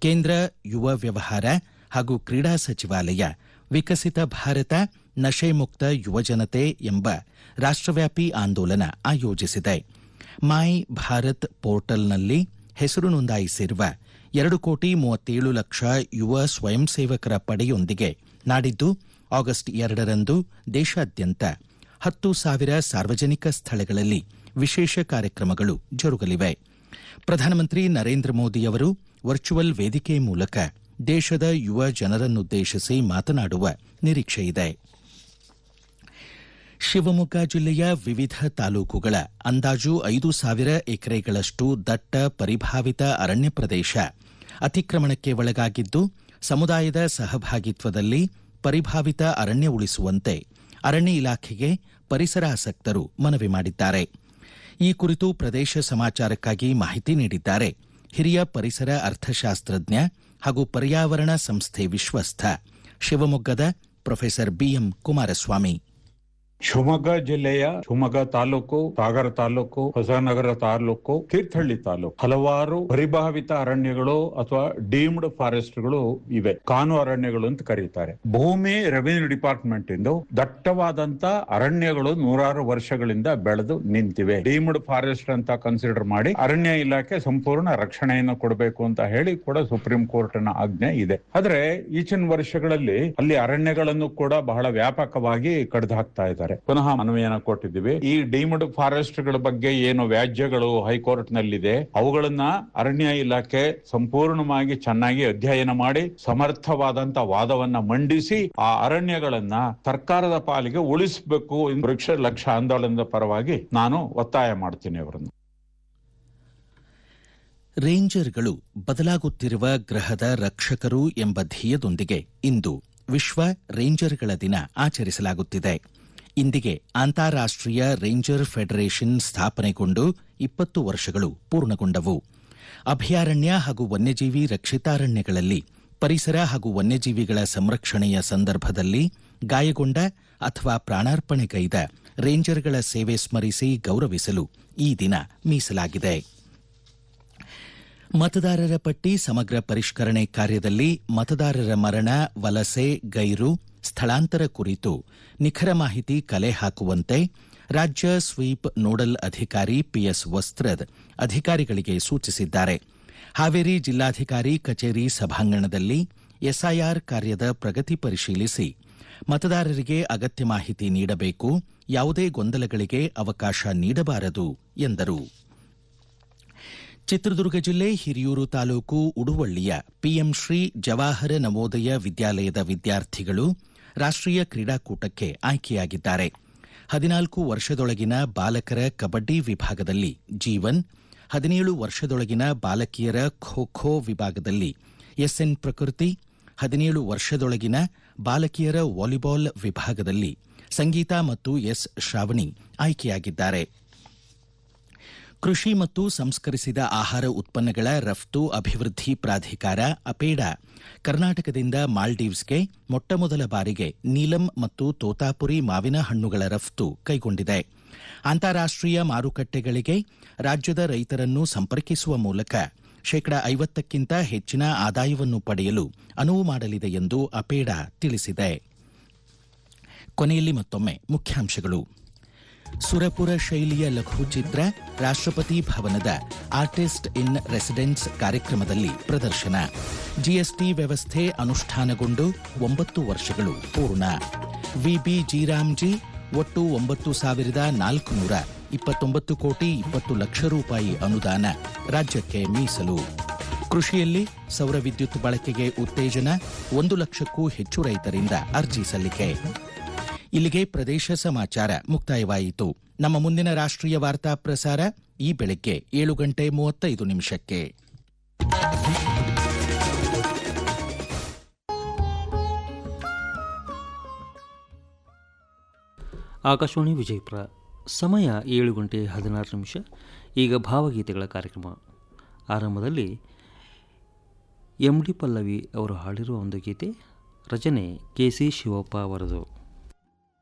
ಕೇಂದ್ರ ಯುವ ವ್ಯವಹಾರ ಹಾಗೂ ಕ್ರೀಡಾ ಸಚಿವಾಲಯ ವಿಕಸಿತ ಭಾರತ ನಶೆ ಮುಕ್ತ ಯುವಜನತೆ ಎಂಬ ರಾಷ್ಟ್ರವ್ಯಾಪಿ ಆಂದೋಲನ ಆಯೋಜಿಸಿದೆ ಮೈ ಭಾರತ್ ಪೋರ್ಟಲ್ನಲ್ಲಿ ಹೆಸರು ನೋಂದಾಯಿಸಿರುವ ಎರಡು ಕೋಟಿ ಮೂವತ್ತೇಳು ಲಕ್ಷ ಯುವ ಸ್ವಯಂ ಸೇವಕರ ಪಡೆಯೊಂದಿಗೆ ನಾಡಿದ್ದು ಆಗಸ್ಟ್ ಎರಡರಂದು ದೇಶಾದ್ಯಂತ ಹತ್ತು ಸಾವಿರ ಸಾರ್ವಜನಿಕ ಸ್ಥಳಗಳಲ್ಲಿ ವಿಶೇಷ ಕಾರ್ಯಕ್ರಮಗಳು ಜರುಗಲಿವೆ ಪ್ರಧಾನಮಂತ್ರಿ ನರೇಂದ್ರ ಮೋದಿಯವರು ವರ್ಚುವಲ್ ವೇದಿಕೆ ಮೂಲಕ ದೇಶದ ಯುವ ಜನರನ್ನುದ್ದೇಶಿಸಿ ಮಾತನಾಡುವ ನಿರೀಕ್ಷೆಯಿದೆ ಶಿವಮೊಗ್ಗ ಜಿಲ್ಲೆಯ ವಿವಿಧ ತಾಲೂಕುಗಳ ಅಂದಾಜು ಐದು ಸಾವಿರ ಎಕರೆಗಳಷ್ಟು ದಟ್ಟ ಪರಿಭಾವಿತ ಅರಣ್ಯ ಪ್ರದೇಶ ಅತಿಕ್ರಮಣಕ್ಕೆ ಒಳಗಾಗಿದ್ದು ಸಮುದಾಯದ ಸಹಭಾಗಿತ್ವದಲ್ಲಿ ಪರಿಭಾವಿತ ಅರಣ್ಯ ಉಳಿಸುವಂತೆ ಅರಣ್ಯ ಇಲಾಖೆಗೆ ಪರಿಸರಾಸಕ್ತರು ಮನವಿ ಮಾಡಿದ್ದಾರೆ ಈ ಕುರಿತು ಪ್ರದೇಶ ಸಮಾಚಾರಕ್ಕಾಗಿ ಮಾಹಿತಿ ನೀಡಿದ್ದಾರೆ ಹಿರಿಯ ಪರಿಸರ ಅರ್ಥಶಾಸ್ತ್ರಜ್ಞ ಹಾಗೂ ಪರ್ಯಾವರಣ ಸಂಸ್ಥೆ ವಿಶ್ವಸ್ಥ ಶಿವಮೊಗ್ಗದ ಪ್ರೊಫೆಸರ್ ಬಿಎಂ ಕುಮಾರಸ್ವಾಮಿ ಶಿವಮೊಗ್ಗ ಜಿಲ್ಲೆಯ ಶಿವಮೊಗ್ಗ ತಾಲೂಕು ಸಾಗರ ತಾಲೂಕು ಹೊಸನಗರ ತಾಲೂಕು ತೀರ್ಥಹಳ್ಳಿ ತಾಲೂಕು ಹಲವಾರು ಪರಿಭಾವಿತ ಅರಣ್ಯಗಳು ಅಥವಾ ಡೀಮ್ಡ್ ಫಾರೆಸ್ಟ್ಗಳು ಇವೆ ಕಾನು ಅರಣ್ಯಗಳು ಅಂತ ಕರೀತಾರೆ ಭೂಮಿ ರೆವಿನ್ಯೂ ಡಿಪಾರ್ಟ್ಮೆಂಟ್ ಇಂದು ದಟ್ಟವಾದಂತ ಅರಣ್ಯಗಳು ನೂರಾರು ವರ್ಷಗಳಿಂದ ಬೆಳೆದು ನಿಂತಿವೆ ಡೀಮ್ಡ್ ಫಾರೆಸ್ಟ್ ಅಂತ ಕನ್ಸಿಡರ್ ಮಾಡಿ ಅರಣ್ಯ ಇಲಾಖೆ ಸಂಪೂರ್ಣ ರಕ್ಷಣೆಯನ್ನು ಕೊಡಬೇಕು ಅಂತ ಹೇಳಿ ಕೂಡ ಸುಪ್ರೀಂ ಕೋರ್ಟ್ ನ ಆಜ್ಞೆ ಇದೆ ಆದ್ರೆ ಈಚಿನ ವರ್ಷಗಳಲ್ಲಿ ಅಲ್ಲಿ ಅರಣ್ಯಗಳನ್ನು ಕೂಡ ಬಹಳ ವ್ಯಾಪಕವಾಗಿ ಕಡ್ದು ಹಾಕ್ತಾ ಇದ್ದಾರೆ ಪುನಃ ಮನವಿಯನ್ನ ಕೊಟ್ಟಿದ್ದೀವಿ ಈ ಡೀಮ್ಡ್ ಫಾರೆಸ್ಟ್ ಗಳ ಬಗ್ಗೆ ಏನು ವ್ಯಾಜ್ಯಗಳು ಹೈಕೋರ್ಟ್ ನಲ್ಲಿದೆ ಅವುಗಳನ್ನ ಅರಣ್ಯ ಇಲಾಖೆ ಸಂಪೂರ್ಣವಾಗಿ ಚೆನ್ನಾಗಿ ಅಧ್ಯಯನ ಮಾಡಿ ಸಮರ್ಥವಾದಂತ ವಾದವನ್ನ ಮಂಡಿಸಿ ಆ ಅರಣ್ಯಗಳನ್ನ ಸರ್ಕಾರದ ಪಾಲಿಗೆ ಉಳಿಸಬೇಕು ವೃಕ್ಷ ಲಕ್ಷ ಆಂದೋಲನದ ಪರವಾಗಿ ನಾನು ಒತ್ತಾಯ ಮಾಡ್ತೀನಿ ಅವರನ್ನು ರೇಂಜರ್ಗಳು ಬದಲಾಗುತ್ತಿರುವ ಗ್ರಹದ ರಕ್ಷಕರು ಎಂಬ ಧ್ಯೇಯದೊಂದಿಗೆ ಇಂದು ವಿಶ್ವ ರೇಂಜರ್ಗಳ ದಿನ ಆಚರಿಸಲಾಗುತ್ತಿದೆ ಇಂದಿಗೆ ಅಂತಾರಾಷ್ಟೀಯ ರೇಂಜರ್ ಫೆಡರೇಷನ್ ಸ್ಥಾಪನೆಗೊಂಡು ಇಪ್ಪತ್ತು ವರ್ಷಗಳು ಪೂರ್ಣಗೊಂಡವು ಅಭಯಾರಣ್ಯ ಹಾಗೂ ವನ್ಯಜೀವಿ ರಕ್ಷಿತಾರಣ್ಯಗಳಲ್ಲಿ ಪರಿಸರ ಹಾಗೂ ವನ್ಯಜೀವಿಗಳ ಸಂರಕ್ಷಣೆಯ ಸಂದರ್ಭದಲ್ಲಿ ಗಾಯಗೊಂಡ ಅಥವಾ ಪ್ರಾಣಾರ್ಪಣೆಗೈದ ರೇಂಜರ್ಗಳ ಸೇವೆ ಸ್ಮರಿಸಿ ಗೌರವಿಸಲು ಈ ದಿನ ಮೀಸಲಾಗಿದೆ ಮತದಾರರ ಪಟ್ಟಿ ಸಮಗ್ರ ಪರಿಷ್ಕರಣೆ ಕಾರ್ಯದಲ್ಲಿ ಮತದಾರರ ಮರಣ ವಲಸೆ ಗೈರು ಸ್ಥಳಾಂತರ ಕುರಿತು ನಿಖರ ಮಾಹಿತಿ ಕಲೆ ಹಾಕುವಂತೆ ರಾಜ್ಯ ಸ್ವೀಪ್ ನೋಡಲ್ ಅಧಿಕಾರಿ ಪಿಎಸ್ ವಸ್ತ್ರದ್ ಅಧಿಕಾರಿಗಳಿಗೆ ಸೂಚಿಸಿದ್ದಾರೆ ಹಾವೇರಿ ಜಿಲ್ಲಾಧಿಕಾರಿ ಕಚೇರಿ ಸಭಾಂಗಣದಲ್ಲಿ ಎಸ್ಐಆರ್ ಕಾರ್ಯದ ಪ್ರಗತಿ ಪರಿಶೀಲಿಸಿ ಮತದಾರರಿಗೆ ಅಗತ್ಯ ಮಾಹಿತಿ ನೀಡಬೇಕು ಯಾವುದೇ ಗೊಂದಲಗಳಿಗೆ ಅವಕಾಶ ನೀಡಬಾರದು ಎಂದರು ಚಿತ್ರದುರ್ಗ ಜಿಲ್ಲೆ ಹಿರಿಯೂರು ತಾಲೂಕು ಉಡುವಳ್ಳಿಯ ಪಿಎಂ ಶ್ರೀ ಜವಾಹರ ನವೋದಯ ವಿದ್ಯಾಲಯದ ವಿದ್ಯಾರ್ಥಿಗಳು ರಾಷ್ಟೀಯ ಕ್ರೀಡಾಕೂಟಕ್ಕೆ ಆಯ್ಕೆಯಾಗಿದ್ದಾರೆ ಹದಿನಾಲ್ಕು ವರ್ಷದೊಳಗಿನ ಬಾಲಕರ ಕಬಡ್ಡಿ ವಿಭಾಗದಲ್ಲಿ ಜೀವನ್ ಹದಿನೇಳು ವರ್ಷದೊಳಗಿನ ಬಾಲಕಿಯರ ಖೋ ಖೋ ವಿಭಾಗದಲ್ಲಿ ಎಸ್ಎನ್ ಪ್ರಕೃತಿ ಹದಿನೇಳು ವರ್ಷದೊಳಗಿನ ಬಾಲಕಿಯರ ವಾಲಿಬಾಲ್ ವಿಭಾಗದಲ್ಲಿ ಸಂಗೀತ ಮತ್ತು ಎಸ್ ಶ್ರಾವಣಿ ಆಯ್ಕೆಯಾಗಿದ್ದಾರೆ ಕೃಷಿ ಮತ್ತು ಸಂಸ್ಕರಿಸಿದ ಆಹಾರ ಉತ್ಪನ್ನಗಳ ರಫ್ತು ಅಭಿವೃದ್ಧಿ ಪ್ರಾಧಿಕಾರ ಅಪೇಡಾ ಕರ್ನಾಟಕದಿಂದ ಮಾಲ್ಡೀವ್ಸ್ಗೆ ಮೊಟ್ಟಮೊದಲ ಬಾರಿಗೆ ನೀಲಂ ಮತ್ತು ತೋತಾಪುರಿ ಮಾವಿನ ಹಣ್ಣುಗಳ ರಫ್ತು ಕೈಗೊಂಡಿದೆ ಅಂತಾರಾಷ್ಟೀಯ ಮಾರುಕಟ್ಟೆಗಳಿಗೆ ರಾಜ್ಯದ ರೈತರನ್ನು ಸಂಪರ್ಕಿಸುವ ಮೂಲಕ ಶೇಕಡ ಐವತ್ತಕ್ಕಿಂತ ಹೆಚ್ಚಿನ ಆದಾಯವನ್ನು ಪಡೆಯಲು ಅನುವು ಮಾಡಲಿದೆ ಎಂದು ಅಪೇಡಾ ತಿಳಿಸಿದೆ ಕೊನೆಯಲ್ಲಿ ಮತ್ತೊಮ್ಮೆ ಮುಖ್ಯಾಂಶಗಳು ಸುರಪುರ ಶೈಲಿಯ ಲಘುಚಿತ್ರ ರಾಷ್ಟ್ರಪತಿ ಭವನದ ಆರ್ಟಿಸ್ಟ್ ಇನ್ ರೆಸಿಡೆನ್ಸ್ ಕಾರ್ಯಕ್ರಮದಲ್ಲಿ ಪ್ರದರ್ಶನ ಜಿಎಸ್ಟಿ ವ್ಯವಸ್ಥೆ ಅನುಷ್ಠಾನಗೊಂಡು ಒಂಬತ್ತು ವರ್ಷಗಳು ಪೂರ್ಣ ವಿಬಿ ಜೀರಾಮ್ಜಿ ಒಟ್ಟು ಒಂಬತ್ತು ಸಾವಿರದ ನಾಲ್ಕುನೂರ ಇಪ್ಪತ್ತೊಂಬತ್ತು ಕೋಟಿ ಇಪ್ಪತ್ತು ಲಕ್ಷ ರೂಪಾಯಿ ಅನುದಾನ ರಾಜ್ಯಕ್ಕೆ ಮೀಸಲು ಕೃಷಿಯಲ್ಲಿ ಸೌರ ವಿದ್ಯುತ್ ಬಳಕೆಗೆ ಉತ್ತೇಜನ ಒಂದು ಲಕ್ಷಕ್ಕೂ ಹೆಚ್ಚು ರೈತರಿಂದ ಅರ್ಜಿ ಸಲ್ಲಿಕೆ ಇಲ್ಲಿಗೆ ಪ್ರದೇಶ ಸಮಾಚಾರ ಮುಕ್ತಾಯವಾಯಿತು ನಮ್ಮ ಮುಂದಿನ ರಾಷ್ಟ್ರೀಯ ವಾರ್ತಾ ಪ್ರಸಾರ ಈ ಬೆಳಗ್ಗೆ ಏಳು ಗಂಟೆ ಮೂವತ್ತೈದು ನಿಮಿಷಕ್ಕೆ ಆಕಾಶವಾಣಿ ವಿಜಯಪುರ ಸಮಯ ಏಳು ಗಂಟೆ ಹದಿನಾರು ನಿಮಿಷ ಈಗ ಭಾವಗೀತೆಗಳ ಕಾರ್ಯಕ್ರಮ ಆರಂಭದಲ್ಲಿ ಎಂ ಡಿ ಪಲ್ಲವಿ ಅವರು ಹಾಡಿರುವ ಒಂದು ಗೀತೆ ರಚನೆ ಕೆ ಸಿ ಶಿವಪ್ಪ ಅವರದು